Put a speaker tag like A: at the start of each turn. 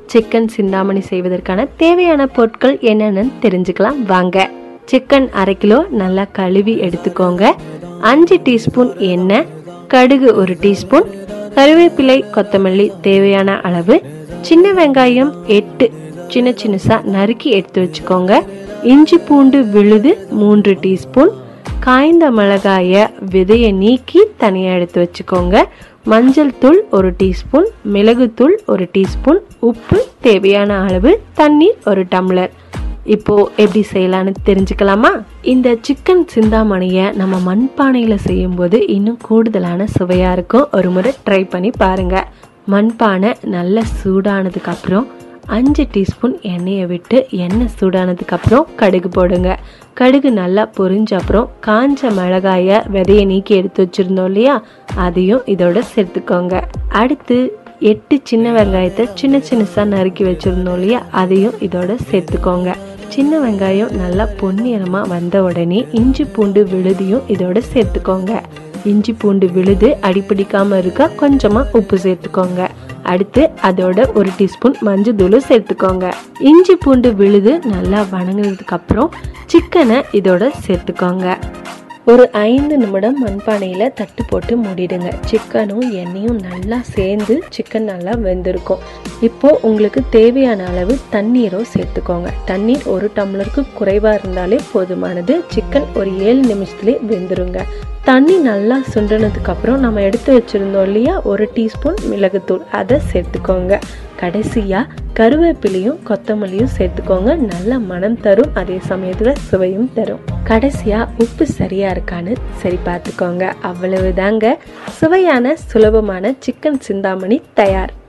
A: chicken Chintamani செய்வதற்கான தேவையான பொருட்கள் என்னென்னு தெரிஞ்சுக்கலாம் வாங்க சிக்கன் அரை கிலோ நல்லா கழுவி எடுத்துக்கோங்க அஞ்சு டீஸ்பூன் எண்ணெய் கடுகு ஒரு டீஸ்பூன் கருவேப்பிலை கொத்தமல்லி தேவையான அளவு சின்ன வெங்காயம் எட்டு சின்ன சின்னசா நறுக்கி எடுத்து வச்சுக்கோங்க இஞ்சி பூண்டு விழுது மூன்று டீஸ்பூன் காய்ந்த மிளகாய விதையை நீக்கி தனியாக எடுத்து வச்சுக்கோங்க மஞ்சள் தூள் ஒரு டீஸ்பூன் மிளகுத்தூள் ஒரு டீஸ்பூன் உப்பு தேவையான அளவு தண்ணீர் ஒரு டம்ளர் இப்போ எப்படி செய்யலான்னு தெரிஞ்சுக்கலாமா இந்த சிக்கன் சிந்தாமணியை நம்ம மண்பானையில் செய்யும்போது இன்னும் கூடுதலான சுவையாக இருக்கும் ஒரு முறை ட்ரை பண்ணி பாருங்க மண்பானை நல்ல சூடானதுக்கு அப்புறம் அஞ்சு டீஸ்பூன் எண்ணெயை விட்டு எண்ணெய் சூடானதுக்கு அப்புறம் கடுகு போடுங்க கடுகு நல்லா பொரிஞ்ச அப்புறம் காஞ்ச மிளகாய விதையை நீக்கி எடுத்து வச்சிருந்தோம் இல்லையா அதையும் இதோட சேர்த்துக்கோங்க அடுத்து எட்டு சின்ன வெங்காயத்தை சின்ன சின்னசாக நறுக்கி வச்சிருந்தோம் இல்லையா அதையும் இதோட சேர்த்துக்கோங்க சின்ன வெங்காயம் நல்லா பொன்னிறமாக வந்த உடனே இஞ்சி பூண்டு விழுதியும் இதோட சேர்த்துக்கோங்க இஞ்சி பூண்டு விழுது அடிப்பிடிக்காமல் இருக்க கொஞ்சமாக உப்பு சேர்த்துக்கோங்க அடுத்து அதோட ஒரு டீஸ்பூன் மஞ்சள் தூள் சேர்த்துக்கோங்க இஞ்சி பூண்டு விழுது நல்லா வணங்கினதுக்கு அப்புறம் சிக்கனை இதோட சேர்த்துக்கோங்க ஒரு ஐந்து நிமிடம் மண்பானையில் தட்டு போட்டு மூடிடுங்க சிக்கனும் எண்ணெயும் நல்லா சேர்ந்து சிக்கன் நல்லா வெந்திருக்கும் இப்போ உங்களுக்கு தேவையான அளவு தண்ணீரும் சேர்த்துக்கோங்க தண்ணீர் ஒரு டம்ளருக்கு குறைவாக இருந்தாலே போதுமானது சிக்கன் ஒரு ஏழு நிமிஷத்துலேயே வெந்துருங்க தண்ணி நல்லா சுண்டினதுக்கு அப்புறம் நம்ம எடுத்து வச்சிருந்தோம் இல்லையா ஒரு டீஸ்பூன் மிளகுத்தூள் அதை சேர்த்துக்கோங்க கடைசியாக கருவேப்பிலையும் கொத்தமல்லியும் சேர்த்துக்கோங்க நல்ல மனம் தரும் அதே சமயத்தில் சுவையும் தரும் கடைசியாக உப்பு சரியாக இருக்கான்னு சரி பார்த்துக்கோங்க அவ்வளவுதாங்க சுவையான சுலபமான சிக்கன் சிந்தாமணி தயார்